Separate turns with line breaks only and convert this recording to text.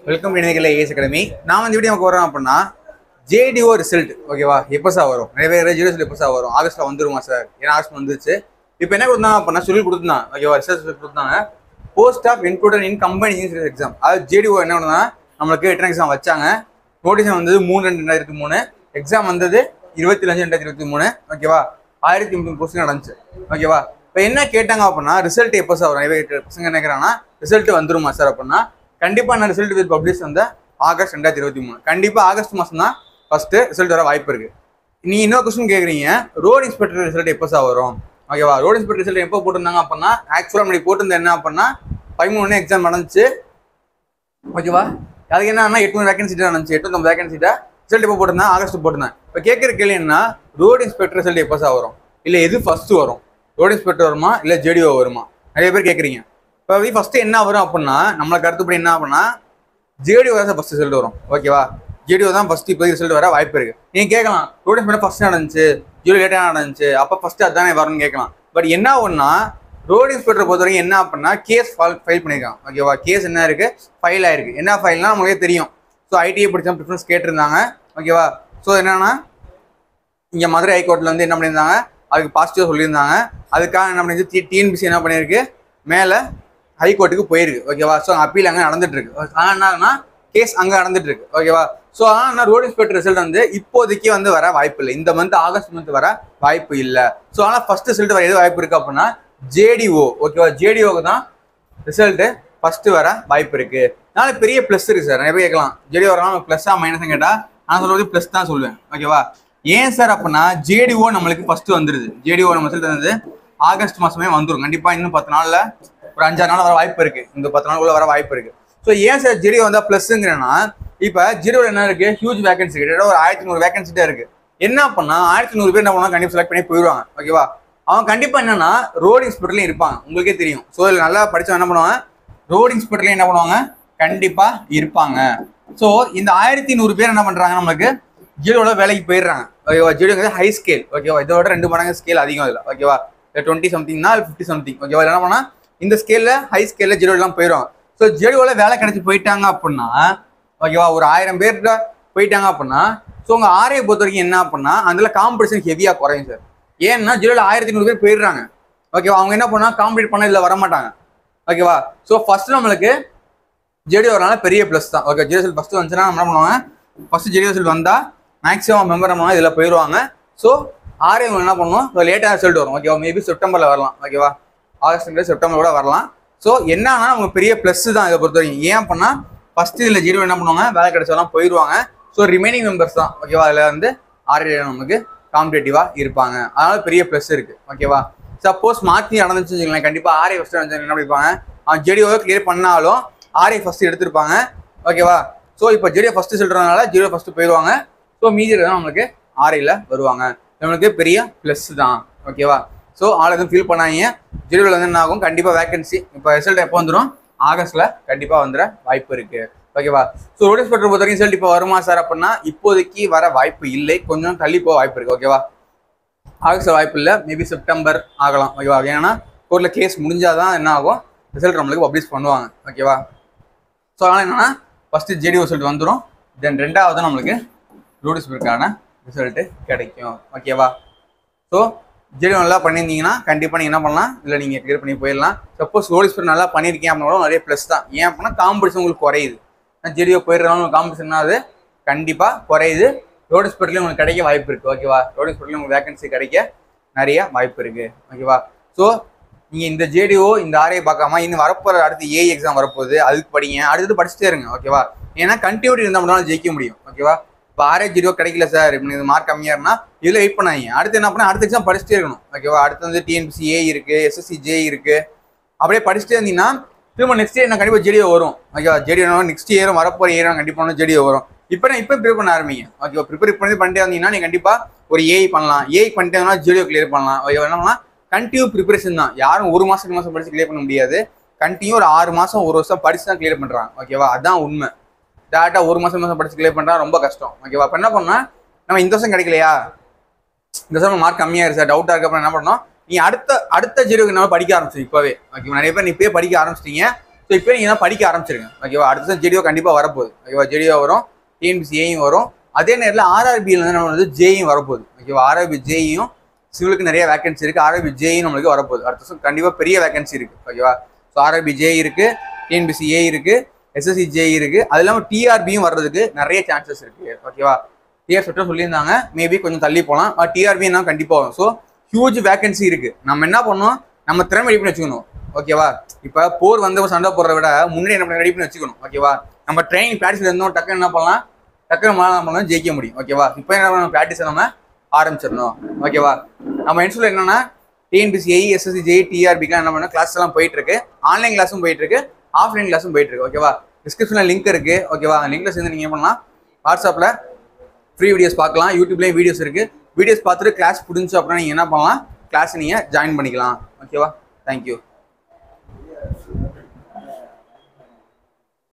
welcome இணையகல as academy நான் வந்து video வரோம் அப்படின்னா ஜேடிஓ ரிசல்ட் ஓகேவா எப்போ சார் வரும் நிறைய பேர் ஜிடிஓ ரிசல்ட் எப்போ சார் வரும் ஆகஸ்ட்ல வந்துருமா சார் ஏன்னா ஆகஸ்ட் வந்துச்சு இப்போ என்ன கொடுத்தாங்க அப்படின்னா சொல்லி கொடுத்துருந்தான் ஓகேவா ரிசல்ட் கொடுத்தாங்க post of included in company insurance exam அதாவது ஜேடிஓ என்ன பண்ணுன்னா நம்மளுக்கு ரிட்டன் எக்ஸாம் வச்சாங்க நோட்டிஃபிகேஷன் வந்தது மூணு ரெண்டு ரெண்டாயிரத்தி மூணு எக்ஸாம் வந்தது இருபத்தி அஞ்சு ரெண்டாயிரத்தி இருபத்தி மூணு ஓகேவா ஆயிரத்தி முப்பது கொஸ்டின் நடந்துச்சு ஓகேவா இப்போ என்ன கேட்டாங்க அப்படின்னா ரிசல்ட் எப்போ சார் வரும் நிறைய பேர் பசங்க என்ன கேட்குறாங்கன்னா ரிசல்ட் வந்துருமா சார் அப்படின்னா கண்டிப்பாக நான் ரிசல்ட் வித் பப்ளிஷ் வந்து ஆகஸ்ட் ரெண்டாயிரத்தி இருபத்தி மூணு கண்டிப்பாக ஆகஸ்ட் மாதம் தான் ஃபஸ்ட்டு ரிசல்ட் வர வாய்ப்பு இருக்கு நீ இன்னொரு கொஸ்டின் கேட்குறீங்க ரோட் இன்ஸ்பெக்டர் ரிசல்ட் எப்போ சார் வரும் ஓகேவா ரோட் இன்ஸ்பெக்டர் ரிசல்ட் எப்போ போட்டிருந்தாங்க அப்படின்னா ஆக்சுவலாக முன்னாடி போட்டிருந்தேன் என்ன அப்படின்னா பதிமூணு எக்ஸாம் நடந்துச்சு ஓகேவா அதுக்கு என்னன்னா எட்நூறு வேகன்சி நடந்துச்சு எட்நூத்தம்பது வேகன்சிட்டா ரிசல்ட் எப்போ போட்டிருந்தேன் ஆகஸ்ட் போட்டிருந்தேன் இப்போ கேட்குற கேள்வி என்ன ரோட் இன்ஸ்பெக்டர் ரிசல்ட் எப்போ சார் வரும் இல்லை எது ஃபர்ஸ்ட் வரும் ரோட் இன்ஸ்பெக்டர் வருமா இல்லை ஜேடிஓ வருமா நிறைய பேர் கேட்குறீங்க இப்போ ஃபர்ஸ்ட் என்ன வரும் அப்படின்னா நம்மளை கருத்துப்படி என்ன அப்படின்னா ஜேடிஓ தான் ஃபர்ஸ்ட் ரிசல்ட் வரும் ஓகேவா ஜேடிஓ தான் ஃபர்ஸ்ட் இப்போ ரிசல்ட் வர வாய்ப்பு இருக்கு நீங்க கேட்கலாம் ரோட் இன்ஸ்பெக்டர் ஃபர்ஸ்ட் நடந்துச்சு ஜீரோ லேட்டாக நடந்துச்சு அப்போ ஃபர்ஸ்ட் அதானே வரும்னு கேட்கலாம் பட் என்ன ஒன்னா ரோட் இன்ஸ்பெக்டர் பொறுத்த வரைக்கும் என்ன அப்படின்னா கேஸ் ஃபைல் பண்ணியிருக்காங்க ஓகேவா கேஸ் என்ன இருக்கு ஃபைல் ஆயிருக்கு என்ன ஃபைல்னா நமக்கே தெரியும் ஸோ ஐடிஐ படிச்சா ப்ரிஃபரன்ஸ் கேட்டிருந்தாங்க ஓகேவா ஸோ என்னன்னா இங்கே மதுரை ஹைகோர்ட்டில் வந்து என்ன பண்ணியிருந்தாங்க அதுக்கு பாசிட்டிவ் சொல்லியிருந்தாங்க அதுக்காக என்ன பண்ணிருச்சு டிஎன்பிசி என்ன பண்ணியிருக்கு மேலே ஹைகோர்ட்டுக்கு போயிருக்கு ஓகேவா ஸோ அப்பீல் அங்கே நடந்துட்டு இருக்கு ஆனால் என்னன்னா கேஸ் அங்கே நடந்துட்டு இருக்கு ஓகேவா ஸோ ஆனால் ரோட் இன்ஸ்பெக்டர் ரிசல்ட் வந்து இப்போதைக்கு வந்து வர வாய்ப்பு இல்லை இந்த மந்த் ஆகஸ்ட் மந்த் வர வாய்ப்பு இல்லை ஸோ ஆனால் ஃபர்ஸ்ட் ரிசல்ட் வர எது வாய்ப்பு இருக்கு அப்படின்னா ஜேடிஓ ஓகேவா ஜேடிஓக்கு தான் ரிசல்ட்டு ஃபர்ஸ்ட் வர வாய்ப்பு இருக்கு அதனால பெரிய ப்ளஸ் இருக்கு சார் நிறைய பேர் கேட்கலாம் ஜேடிஓ வரலாம் ப்ளஸ்ஸா மைனஸ் கேட்டா நான் சொல்றது ப்ளஸ் தான் சொல்லுவேன் ஓகேவா ஏன் சார் அப்படின்னா ஜேடிஓ நம்மளுக்கு ஃபர்ஸ்ட் வந்துருது ஜேடிஓ நம்ம ரிசல்ட் வந்து ஆகஸ்ட் மாசமே வந்துடும் கண்டிப்பா இன்னும் பத்து நாள்ல ஒரு அஞ்சாறு நாள் வர வாய்ப்பு இருக்கு இந்த பத்து நாளுக்குள்ள வர வாய்ப்பு இருக்கு ஸோ ஏன் சார் ஜேடிஓ வந்தா ப்ளஸ்ங்கிறேன்னா இப்போ ஜீரோவில் என்ன இருக்கு ஹியூஜ் வேகன்சி கிட்ட ஒரு ஆயிரத்தி நூறு வேகன்சி தான் இருக்கு என்ன பண்ணா ஆயிரத்தி நூறு பேர் என்ன பண்ணுவாங்க கண்டிப்பா செலக்ட் பண்ணி போயிடுவாங்க ஓகேவா அவன் கண்டிப்பா என்னன்னா ரோட் இன்ஸ்பெக்டர்லயும் இருப்பாங்க உங்களுக்கே தெரியும் ஸோ இதில் நல்லா படிச்சவங்க என்ன பண்ணுவாங்க ரோட் இன்ஸ்பெக்டர்லயும் என்ன பண்ணுவாங்க கண்டிப்பா இருப்பாங்க ஸோ இந்த ஆயிரத்தி நூறு பேர் என்ன பண்றாங்க நம்மளுக்கு ஜீரோல வேலைக்கு போயிடுறாங்க ஓகேவா ஜீரோங்கிறது ஹை ஸ்கேல் ஓகேவா இதோட ரெண்டு மடங்கு ஸ்கேல் அதிகம் இதில் ஓகேவா டுவெண்ட்டி சம்திங்னா ஃபிஃப்டி சம்திங் ஓகேவா என்ன பண்ணா இந்த ஸ்கேல்ல ஹை ஸ்கேல்ல ஜீரோ எல்லாம் போயிடுவாங்க ஸோ ஜீரோவில் வேலை கிடைச்சி போயிட்டாங்க அப்படின்னா ஓகேவா ஒரு ஆயிரம் பேர்கிட்ட போயிட்டாங்க அப்படின்னா ஸோ உங்க ஆரையை பொறுத்த வரைக்கும் என்ன அப்படின்னா அதுல காம்படிஷன் ஹெவியாக குறையும் சார் ஏன்னா ஜீரோவில் ஆயிரத்தி நூறு பேர் போயிடுறாங்க ஓகேவா அவங்க என்ன பண்ணா காம்படிட் பண்ண இதில் வரமாட்டாங்க ஓகேவா ஸோ ஃபர்ஸ்ட் நம்மளுக்கு ஜேடி வரனால பெரிய ப்ளஸ் தான் ஓகே ஜேடிஎஸ்எல் ஃபர்ஸ்ட் வந்துச்சுன்னா நம்ம என்ன பண்ணுவாங்க ஃபர்ஸ்ட் ஜேடிஎஸ்எல் வந்தா மேக்ஸிமம் மெம்பர் நம்ம இதில் போயிடுவாங்க ஸோ ஆர்ஏ என்ன பண்ணுவோம் லேட்டாக ரிசல்ட் வரும் ஓகேவா மேபி செப்டம்பரில் வரலாம் ஓகேவா ஆகஸ்ட் செப்டம்பர் கூட வரலாம் ஸோ என்னன்னா அவங்க பெரிய ப்ளஸ் தான் இதை பொறுத்த வரைக்கும் ஏன் பண்ணா ஃபர்ஸ்ட் இதில் ஜீரோ என்ன பண்ணுவாங்க வேலை கிடைச்சாலும் போயிடுவாங்க ஸோ ரிமைனிங் மெம்பர்ஸ் தான் ஓகேவா அதில் வந்து ஆர்ஏ நமக்கு காம்படேட்டிவாக இருப்பாங்க அதனால பெரிய ப்ளஸ் இருக்கு ஓகேவா சப்போஸ் மாற்றி நடந்துச்சுன்னு வச்சுக்கோங்களேன் கண்டிப்பாக ஆர்ஏ ஃபர்ஸ்ட் என்ன பண்ணிருப்பாங்க அவன் ஜெடிஓவை கிளியர் பண்ணாலும் ஆர்ஏ ஃபர்ஸ்ட் எடுத்திருப்பாங்க ஓகேவா ஸோ இப்போ ஜெடிஓ ஃபர்ஸ்ட் சொல்றதுனால ஜீரோ ஃபர்ஸ்ட் போயிடுவாங்க ஸோ மீதி தான் நம்மளுக்கு ஆர்ஐயில் வருவாங்க நம்மளுக்கு பெரிய ப்ளஸ் தான் ஓகேவா ஸோ ஆள் எதுவும் ஃபீல் பண்ணாங்க ஜீரோவில் வந்து என்ன ஆகும் கண்டிப்பாக வேகன்சி இப்போ ரிசல்ட் எப்போ வந்துடும் ஆகஸ்ட்ல கண்டிப்பாக வந்துட வாய்ப்பு இருக்கு ஓகேவா ஸோ ரோடிஸ் பெட்ரோல் பொறுத்த வரைக்கும் ரிசல்ட் இப்போ வருமா சார் அப்படின்னா இப்போதைக்கு வர வாய்ப்பு இல்லை கொஞ்சம் தள்ளி போக வாய்ப்பு இருக்கு ஓகேவா ஆகஸ்ட் வாய்ப்பு இல்லை மேபி செப்டம்பர் ஆகலாம் ஓகேவா ஏன்னா கோர்ட்டில் கேஸ் முடிஞ்சாதான் என்ன ஆகும் ரிசல்ட் நம்மளுக்கு பப்ளிஷ் பண்ணுவாங்க ஓகேவா ஸோ அதனால் என்னன்னா ஃபஸ்ட்டு ஜேடி ரிசல்ட் வந்துடும் தென் ரெண்டாவது நம்மளுக்கு ரூடிஸ்பெருக்கான ரிசல்ட்டு கிடைக்கும் ஓகேவா ஸோ ஜேடி நல்லா பண்ணியிருந்தீங்கன்னா கண்டிப்பாக நீங்கள் என்ன பண்ணலாம் இல்லை நீங்கள் கிளியர் பண்ணி போயிடலாம் சப்போஸ் ரோடிஸ்பெர் நல்லா பண்ணியிருக்கீங்க அப்படின்னா கூட நிறைய ப்ளஸ் தான் ஏன் அப்படின்னா காம்படிஷன் உங்களுக்கு குறையுது ஜெடியோ போயிடுறவங்க காம்படிஷன் அது கண்டிப்பாக குறையுது ரோடு ஸ்பெட்லேயும் உங்களுக்கு கிடைக்க வாய்ப்பு இருக்குது ஓகேவா ரோடு ஸ்பெட்லேயும் உங்களுக்கு வேகன்சி கிடைக்க நிறைய வாய்ப்பு இருக்குது ஓகேவா ஸோ நீங்கள் இந்த ஜேடிஓ இந்த ஆர்ஐ பார்க்காம இன்னும் வரப்போகிற அடுத்து ஏஐ எக்ஸாம் வரப்போகுது அதுக்கு படிங்க அடுத்தது படிச்சுட்டே இருங்க ஓகேவா ஏன்னா கண்டினியூட்டி இருந்தால் மட்டும் ஜெயிக்க முடியும் ஓகேவா இப்போ ஆர்ஐ ஜீரோ கிடைக்கல சார் இப்போ இது மார்க் கம்மியாக இருந்தால் இதில் வெயிட் பண்ணாதீங்க அடுத்து என்ன பண்ணால் அடுத்த எக்ஸாம் படிச்சுட்டே இருக்கணும் ஓகேவா அடுத்து வந்து டிஎன்பிசி ஏ இருக்குது எஸ்எஸ்சி ஜே இருக்குது அப்படியே படிச்சுட்டே இருந்தீங்கன்னா திரும்ப நெக்ஸ்ட் இயர் நான் கண்டிப்பாக ஜெடிஓ வரும் ஓகேவா ஜெடிஓ நெக்ஸ்ட் இயரும் வரப்போகிற இயரும் கண்டிப்பாக ஜெடிஓ வரும் இப்போ நான் இப்போ ப்ரிப்பேர் பண்ண ஆரம்பிங்க ஓகேவா ப்ரிப்பேர் பண்ணி பண்ணிட்டே இருந்தீங்கன்னா நீ கண்டிப்பாக ஒரு ஏஐ பண்ணலாம் ஏஐ பண்ணிட்டேங்கன்னா ஜெடிஓ கிளியர் பண்ணலாம் ஓகேவா என்னன்னா கண்டினியூ ப்ரிப்பரேஷன் தான் யாரும் ஒரு மாதம் ரெண்டு மாதம் படிச்சு கிளியர் பண்ண முடியாது கண்டினியூ ஒரு ஆறு மாதம் ஒரு வருஷம் படிச்சு தான் கிளியர் பண்ணுறாங்க ஓகேவா அதான் உண்மை டேரெக்டாக ஒரு மாதம் மாதம் படிச்சு கிளியர் பண்ணுறா ரொம்ப கஷ்டம் ஓகேவா இப்போ என்ன பண்ணா நம்ம இந்த வருஷம் கிடைக்கலையா இந்த வருஷம் மார்க் கம்மியாக இருக்கு சார் டவுட்டாக இருக்கு அப்புறம் என்ன பண்ணோம் நீ அடுத்த அடுத்த ஜீரோக்கு நம்ம படிக்க ஆரம்பிச்சு இப்போவே ஓகே நிறைய பேர் இப்பயே படிக்க ஆரம்பிச்சிட்டீங்க ஸோ ஸோ இப்போ நீங்கள் தான் படிக்க ஆரம்பிச்சிருங்க ஓகேவா அடுத்த வருஷம் ஜேடிஓ கண்டிப்பாக வரப்போகுது ஓகேவா ஜேடிஓ வரும் டிஎன்பிசி ஏயும் வரும் அதே நேரத்தில் ஆர்ஆர்பியில் வந்து நம்ம வந்து ஜேயும் வரப்போகுது ஓகேவா ஆர்ஆர்பி ஜேயும் சிவிலுக்கு நிறைய வேகன்சி இருக்குது ஆர்ஆர்பி ஜேயும் நம்மளுக்கு வரப்போகுது அடுத்த வருஷம் கண்டிப்பாக பெரிய வேகன்சி இருக்குது ஓகேவா ஸோ ஆர்ஆர்பி ஜே இருக்குது டிஎன்பிசி ஏ இருக்குது எஸ்எஸ்சி ஜே இருக்குது அது இல்லாமல் டிஆர்பியும் வர்றதுக்கு நிறைய சான்சஸ் இருக்குது ஓகேவா டிஆர் சுற்றம் சொல்லியிருந்தாங்க மேபி கொஞ்சம் தள்ளி போகலாம் பட் டிஆர்பியும் தான் கண்டிப்பாக வரும் ஸோ ஹியூஜ் வேகன்சி இருக்குது நம்ம என்ன பண்ணோம் நம்ம திறமை ரெடி பண்ணி வச்சுக்கணும் ஓகேவா இப்போ போர் வந்து சண்டை போடுறத விட முன்னாடி என்ன ரெடி பண்ணி வச்சுக்கணும் ஓகேவா நம்ம ட்ரைனிங் ப்ராக்டிஸ் இருந்தோம் டக்குன்னு என்ன பண்ணலாம் டக்குனு நம்மளால என்ன பண்ணலாம் ஜெயிக்க முடியும் ஓகேவா இப்போ என்ன பண்ணணும் ப்ராக்டிஸ் நம்ம ஆரம்பிச்சிடணும் ஓகேவா நம்ம இன்ஸ்டியூட் என்னன்னா டிஎன்பிசி ஏஇ எஸ்எஸ்சி ஜெய் டிஆர்பிக்கு என்ன பண்ண கிளாஸ் எல்லாம் போயிட்டு இருக்கு ஆன்லைன் கிளாஸும் போயிட்டு இருக்கு ஆஃப்லைன் கிளாஸும் போயிட்டு இருக்கு ஓகேவா டிஸ்கிரிப்ஷனில் லிங்க் இருக்கு ஓகேவா அந்த லிங்க்ல சேர்ந்து நீங்க என்ன பண்ணலாம் வாட்ஸ்அப்பில் ஃப்ரீ வீடியோஸ் பார்க்கலாம் யூடியூப்லேயும் வீடியோஸ் இருக்கு வீடியோஸ் பார்த்துட்டு கிளாஸ் புடிஞ்சு அப்புறம் நீங்கள் என்ன பண்ணலாம் கிளாஸ் நீங்கள் ஜாயின் பண்ணிக்கலாம் ஓகேவா தேங்க்யூ